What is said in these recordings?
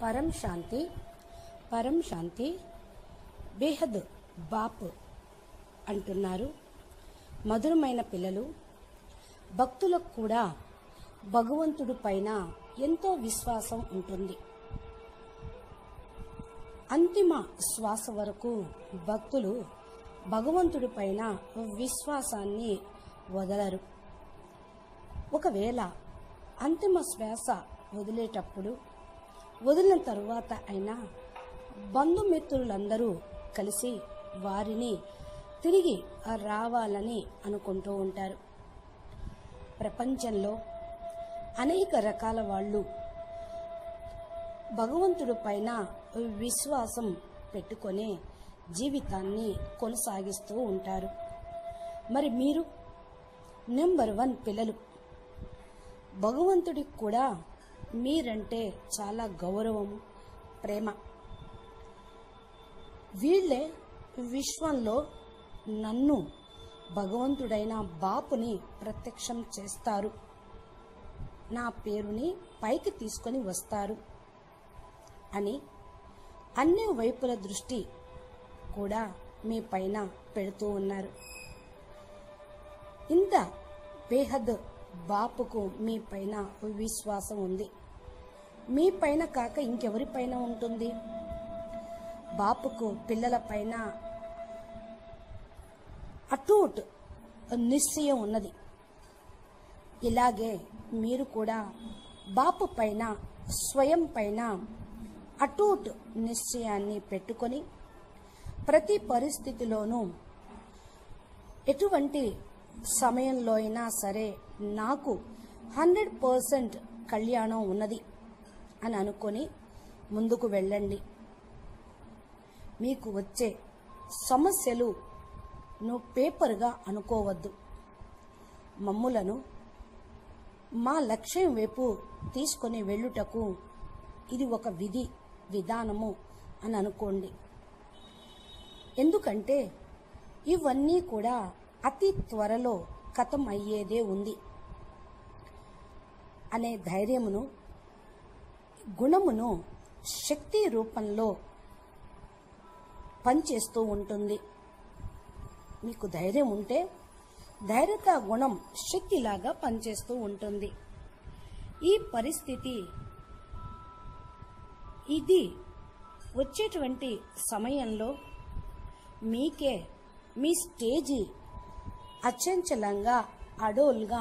పరం శాంతి పరం శాంతి బేహద్ బాప్ అంటున్నారు మధురమైన పిల్లలు భక్తులకు కూడా భగవంతుడి పైన ఎంతో విశ్వాసం ఉంటుంది అంతిమ శ్వాస వరకు భక్తులు భగవంతుడి పైన విశ్వాసాన్ని వదలరు ఒకవేళ అంతిమ శ్వాస వదిలేటప్పుడు వదిలిన తరువాత అయినా బంధుమిత్రులందరూ కలిసి వారిని తిరిగి రావాలని అనుకుంటూ ఉంటారు ప్రపంచంలో అనేక రకాల వాళ్ళు భగవంతుడి పైన విశ్వాసం పెట్టుకొని జీవితాన్ని కొనసాగిస్తూ ఉంటారు మరి మీరు నెంబర్ వన్ పిల్లలు భగవంతుడికి కూడా మీరంటే చాలా గౌరవం ప్రేమ వీళ్ళే విశ్వంలో నన్ను భగవంతుడైన బాపుని ప్రత్యక్షం చేస్తారు నా పేరుని పైకి తీసుకొని వస్తారు అని అన్ని వైపుల దృష్టి కూడా మీ పైన పెడుతూ ఉన్నారు ఇంత బేహద్ బాపుకు మీ పైన విశ్వాసం ఉంది మీ పైన కాక ఇంకెవరి పైన ఉంటుంది బాపుకు పిల్లల పైన అటూట్ నిశ్చయం ఉన్నది ఇలాగే మీరు కూడా బాపు పైన స్వయం పైన అటూట్ నిశ్చయాన్ని పెట్టుకొని ప్రతి పరిస్థితిలోనూ ఎటువంటి సమయంలో అయినా సరే నాకు హండ్రెడ్ పర్సెంట్ కళ్యాణం ఉన్నది అని అనుకొని ముందుకు వెళ్ళండి మీకు వచ్చే సమస్యలు నువ్వు పేపర్గా అనుకోవద్దు మమ్ములను మా లక్ష్యం వైపు తీసుకొని వెళ్ళుటకు ఇది ఒక విధి విధానము అని అనుకోండి ఎందుకంటే ఇవన్నీ కూడా అతి త్వరలో కథం అయ్యేదే ఉంది అనే ధైర్యమును గుణమును శక్తి రూపంలో పనిచేస్తూ ఉంటుంది మీకు ధైర్యం ఉంటే ధైర్యత గుణం శక్తిలాగా పనిచేస్తూ ఉంటుంది ఈ పరిస్థితి ఇది వచ్చేటువంటి సమయంలో మీకే మీ స్టేజీ అచంచలంగా అడోల్గా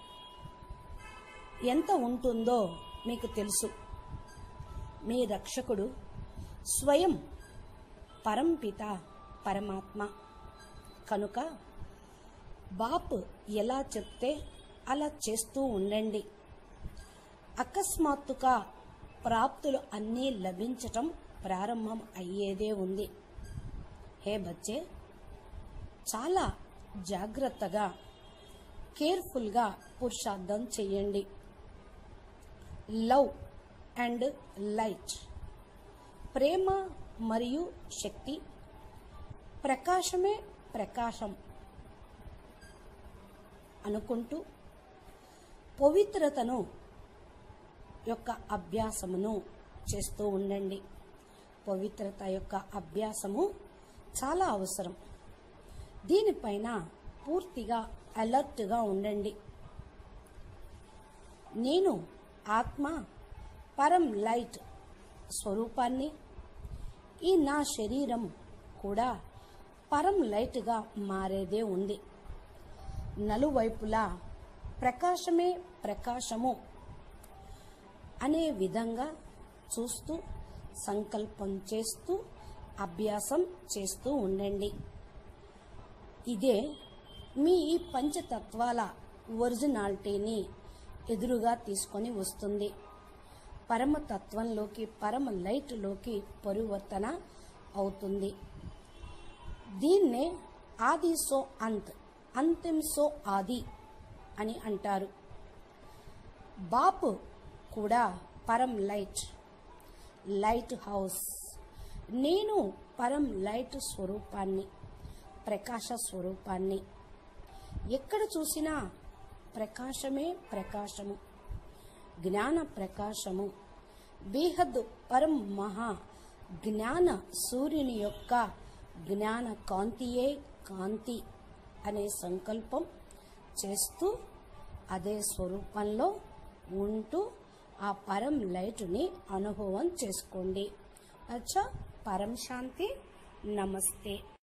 ఎంత ఉంటుందో మీకు తెలుసు మీ రక్షకుడు స్వయం పరంపిత పరమాత్మ కనుక బాప్ ఎలా చెప్తే అలా చేస్తూ ఉండండి అకస్మాత్తుగా ప్రాప్తులు అన్నీ లభించటం ప్రారంభం అయ్యేదే ఉంది హే బచ్చే చాలా జాగ్రత్తగా కేర్ఫుల్గా పురుషార్థం చెయ్యండి లవ్ అండ్ లైట్ ప్రేమ మరియు శక్తి ప్రకాశమే ప్రకాశం అనుకుంటూ పవిత్రతను యొక్క అభ్యాసమును చేస్తూ ఉండండి పవిత్రత యొక్క అభ్యాసము చాలా అవసరం దీనిపైన పూర్తిగా అలర్ట్గా ఉండండి నేను ఆత్మ పరం లైట్ స్వరూపాన్ని ఈ నా శరీరం కూడా పరం లైట్గా మారేదే ఉంది నలువైపులా ప్రకాశమే ప్రకాశము అనే విధంగా చూస్తూ సంకల్పం చేస్తూ అభ్యాసం చేస్తూ ఉండండి ఇదే మీ ఈ పంచతత్వాల ఒరిజినాలిటీని ఎదురుగా తీసుకొని వస్తుంది పరమతత్వంలోకి పరమ లైట్లోకి పరివర్తన అవుతుంది దీన్నే ఆది సో అంత్ అంతిమ్ సో ఆది అని అంటారు బాపు కూడా పరం లైట్ లైట్ హౌస్ నేను పరం లైట్ స్వరూపాన్ని ప్రకాశ స్వరూపాన్ని ఎక్కడ చూసినా ప్రకాశమే ప్రకాశము జ్ఞాన ప్రకాశము బేహద్ పరం మహా జ్ఞాన సూర్యుని యొక్క జ్ఞాన కాంతియే కాంతి అనే సంకల్పం చేస్తూ అదే స్వరూపంలో ఉంటూ ఆ పరం లైట్ని అనుభవం చేసుకోండి అచ్చా పరం శాంతి నమస్తే